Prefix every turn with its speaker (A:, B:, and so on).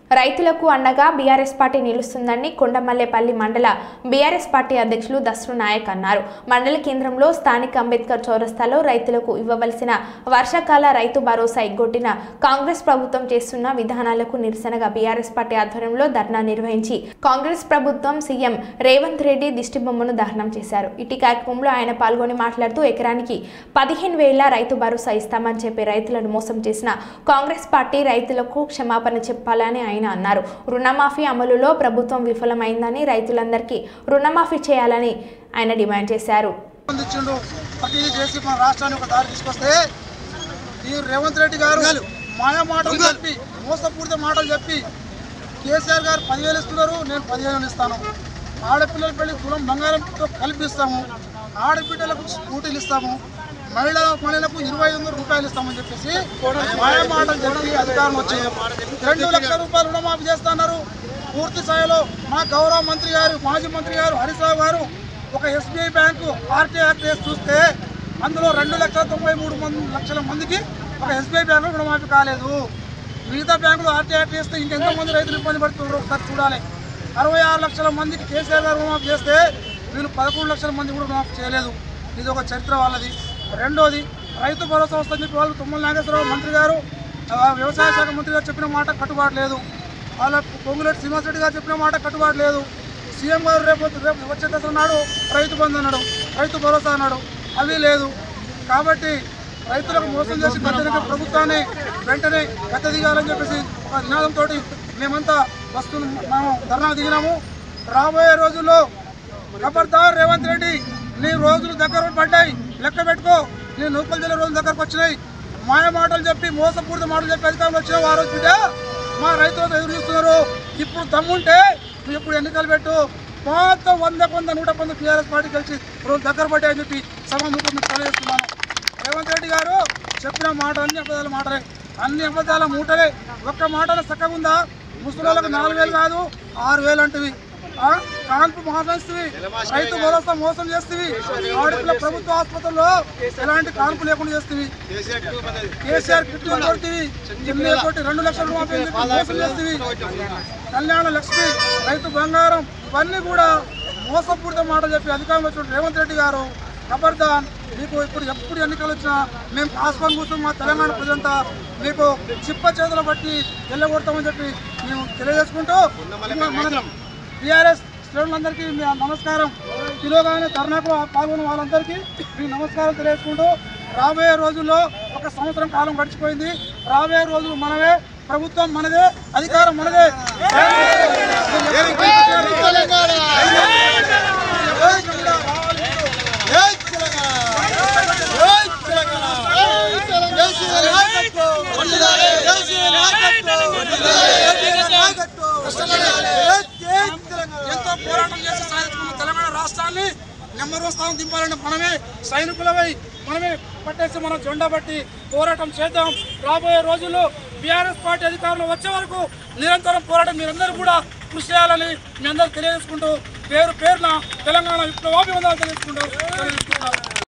A: రైతులకు అండగా BRS party నిలుస్తుందని కొండమల్లేపల్లి మండల బీఆర్ఎస్ పార్టీ అధ్యక్షులు దస్రు నాయక్ అన్నారు మండల కేంద్రంలో స్థానిక అంబేద్కర్ చౌరస్తాలో రైతులకు ఇవ్వవలసిన వర్షాకాల రైతు భరోసా ఎగ్గొట్టిన కాంగ్రెస్ ప్రభుత్వం చేస్తున్న విధానాలకు నిరసనగా బీఆర్ఎస్ పార్టీ ఆధ్వర్యంలో ధర్నా నిర్వహించి కాంగ్రెస్ ప్రభుత్వం సీఎం రేవంత్ రెడ్డి దిష్టిబొమ్మను దహనం చేశారు ఇటీ కార్యక్రమంలో ఆయన పాల్గొని మాట్లాడుతూ ఎకరానికి పదిహేను వేల రైతు భరోసా ఇస్తామని చెప్పి రైతులను మోసం చేసిన కాంగ్రెస్ పార్టీ రైతులకు క్షమాపణ చెప్పాలని ఆయన అన్నారు రుణమాఫీ అమలులో ప్రభుత్వం విఫలమైందని రైతులందరికీ రుణమాఫీ చేయాలని ఆయన డిమాండ్ చేశారు
B: ఇచ్చిండు ప్రతిదీ చేసి మన రాష్ట్రాన్ని ఒక దారి తీసుకొస్తే ఈ రేవంత్ రెడ్డి గారు మాయా మాటలు చెప్పి మోసపూరిత మాటలు చెప్పి కేసీఆర్ గారు పదివేలు ఇస్తున్నారు నేను పదివేలు ఇస్తాను ఆడపిల్లల పెళ్లి కులం బంగారంతో కల్పిస్తాము ఆడబిడ్డలకు స్కూటీలు ఇస్తాము మహిళల మహిళలకు ఇరవై ఐదు వందల రూపాయలు ఇస్తామని చెప్పేసి మాయా మాటలు చెప్పి అధికారం వచ్చింది రెండు లక్షల రూపాయలు రుణమాఫీ చేస్తున్నారు పూర్తి స్థాయిలో మా గౌరవ మంత్రి గారు మాజీ మంత్రి గారు హరీష్ రావు గారు ఒక ఎస్బీఐ బ్యాంకు ఆర్టీఐ యాక్ట్ వేసి చూస్తే అందులో రెండు లక్షల తొంభై మూడు మంది లక్షల మందికి ఒక ఎస్బీఐ బ్యాంకు రుణమాఫీ కాలేదు మిగతా బ్యాంకులు ఆర్టీఐ యాక్ట్ వేస్తే ఇంకెంతో మంది రైతులు ఇబ్బంది పడుతున్నారు ఒకసారి చూడాలి అరవై ఆరు లక్షల మందికి కేసీఆర్ గారు రుణమాఫీ చేస్తే వీళ్ళు పదకొండు లక్షల మంది కూడా రుణమాఫీ చేయలేదు ఇది ఒక చరిత్ర వాళ్ళది రెండోది రైతు భరోసా వస్తుందని చెప్పి వాళ్ళు తుమ్మల నాగేశ్వరరావు మంత్రి గారు ఆ, వ్యవసాయ శాఖ మంత్రి గారు చెప్పిన మాట కట్టుబాటు లేదు వాళ్ళ పొంగులేటి శ్రీనివాసరెడ్డి గారు చెప్పిన మాట కట్టుబాటు లేదు సీఎం గారు రేపు రేపు వచ్చే దశ నాడు రైతు బంధు అన్నాడు రైతు భరోసా అన్నాడు అవి లేదు కాబట్టి రైతులకు మోసం చేసి గద్దెనక ప్రభుత్వాన్ని వెంటనే గత దిగాలని చెప్పేసి ఒక నినాదంతో మేమంతా వస్తు మేము ధర్నా దిగినాము రాబోయే రోజుల్లో ఖబర్దార్ రేవంత్ రెడ్డి నీ రోజులు దగ్గర పడ్డాయి లెక్క పెట్టుకో నీ నూకలు జిల్లా రోజులు దగ్గరకు వచ్చినాయి మాయ మాటలు చెప్పి మోసపూరిత మాటలు చెప్పి అధికారంలో వచ్చినావు ఆ రోజు బిడ్డ మా రైతులు ఎదురు చూస్తున్నారు ఇప్పుడు దమ్ముంటే నువ్వు ఇప్పుడు ఎన్నికలు పెట్టు మొత్తం వంద కొంద నూట కొంద టీఆర్ఎస్ పార్టీ కలిసి రోజు దగ్గర పడ్డాయని చెప్పి సభాముఖం తెలియజేస్తున్నాను రేవంత్ రెడ్డి గారు చెప్పిన మాట అన్ని అబద్ధాల మాటలే అన్ని అబద్ధాల మూటలే ఒక్క మాటలో చక్కగా ఉందా ముసలిళ్ళకు నాలుగు వేలు కాదు ఆరు వేలు అంటివి ఆ? కాన్పు మోసేస్తుంది రైతు భరోసా మోసం చేస్తుంది ఆడపిల్ల ప్రభుత్వ ఆసుపత్రుల్లో ఎలాంటి కాన్పు లేకుండా చేస్తుంది కేసీఆర్ కిట్లు కొడుతుంది ఎనిమిది కోటి రెండు లక్షల రూపాయలు చెప్పి మోసం చేస్తుంది కళ్యాణ లక్ష్మి రైతు బంగారం ఇవన్నీ కూడా మోసపూరిత మాటలు చెప్పి అధికారంలో వచ్చిన రేవంత్ రెడ్డి గారు ఖబర్దాన్ మీకు ఇప్పుడు ఎప్పుడు ఎన్నికలు వచ్చినా మేము కాసుకొని కూర్చొని మా తెలంగాణ ప్రజలంతా మీకు చిప్ప చేతులు బట్టి వెళ్ళగొడతామని చెప్పి మేము తెలియజేసుకుంటూ మన టీఆర్ఎస్ శ్రేణులందరికీ మీ నమస్కారం పిలువగానే ధర్నాకు పాల్గొన్న వాళ్ళందరికీ మీ నమస్కారం తెలియజేసుకుంటూ రాబోయే రోజుల్లో ఒక సంవత్సరం కాలం గడిచిపోయింది రాబోయే రోజులు మనమే ప్రభుత్వం మనదే అధికారం మనదే ఎంతో పోరాటం చేసి సాధించుకున్న తెలంగాణ రాష్ట్రాన్ని నెంబర్ వన్ స్థానం దింపాలంటే మనమే సైనికులమై మనమే పట్టేసి మనం జెండా పట్టి పోరాటం చేద్దాం రాబోయే రోజుల్లో బీఆర్ఎస్ పార్టీ అధికారంలో వచ్చే వరకు నిరంతరం పోరాటం మీరందరూ కూడా కృషి చేయాలని మీ అందరూ తెలియజేసుకుంటూ పేరు పేరున తెలంగాణ విప్లవాభివందనాలు తెలియజేసుకుంటూ తెలియజేసుకుంటారు